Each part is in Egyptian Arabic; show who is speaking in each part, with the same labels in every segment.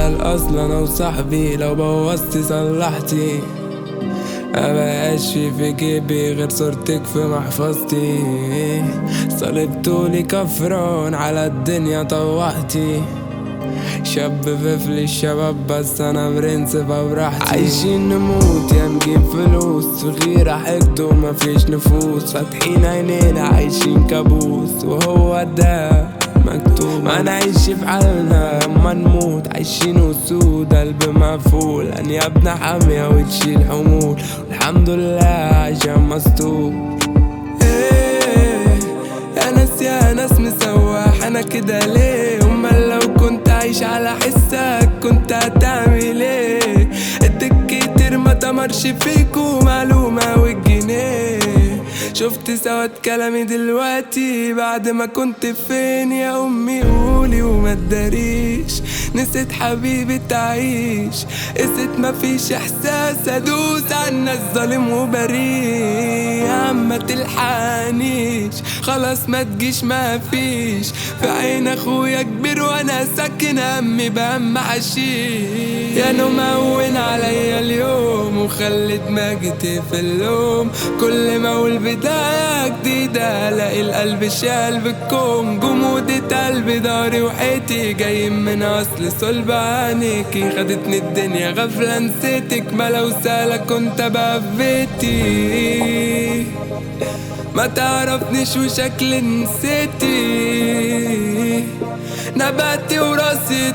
Speaker 1: على الاصل انا وصاحبي لو بوظتي صلحتي مبقاش في في جيبي غير صورتك في محفظتي صلبتولي كفران على الدنيا طوحتي شاب ففل الشباب بس انا برنس فبراحتي عايشين نموت يا نجيب فلوس في غيرة حقد ومفيش نفوس فاتحين عينينا عايشين كابوس وهو ده مكتوب ما نعيش في حالنا اما نموت عايشين وسود قلب مقفول انيابنا حامية وتشيل حمول والحمد لله عشان مستور ايه يا ناس يا ناس مسواح انا كده ليه امال لو كنت عايش على حسك كنت هتعمل ايه اديك كتير ما تمرش فيكو معلومة والجنيه شفت سواد كلامي دلوقتي بعد ما كنت فين يا امي قولي وما تداريش نسيت حبيبي تعيش قست مفيش احساس ادوس على الناس ظالم وبريء يا عم ما تلحقنيش خلاص ما تجيش ما فيش في عين اخويا كبير وانا ساكن همي بهم حشيش يا نوم هون عليا اليوم وخلي دماغي في اللوم كل ما اقول بداية جديدة الاقي القلب شال بالكوم جمودة قلبي داري وحيتي جاي من اصل صلب عينيكي خدتني الدنيا غفلة نسيتك ما لو سالك كنت بقى في بيتي ما تعرفنيش وشكل نسيتي نباتي وراسي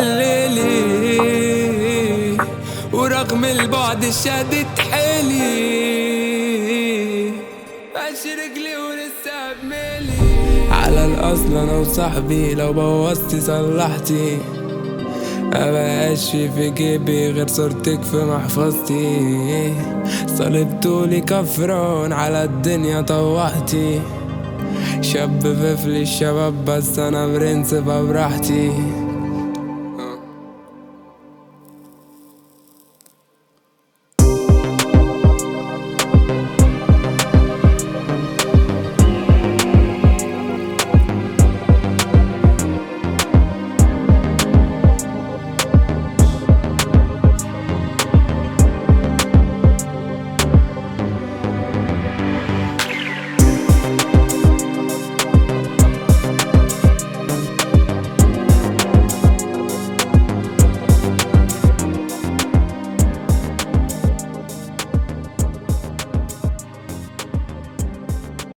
Speaker 1: توليلي ورغم البعد شدت حيلي ماشي رجلي ولسه بميلي على الاصل انا وصاحبي لو بوظتي صلحتي مبقاش في في جيبي غير صورتك في محفظتي صلبتولي كفران على الدنيا طوحتي شاب ففل الشباب بس انا برنس فبراحتي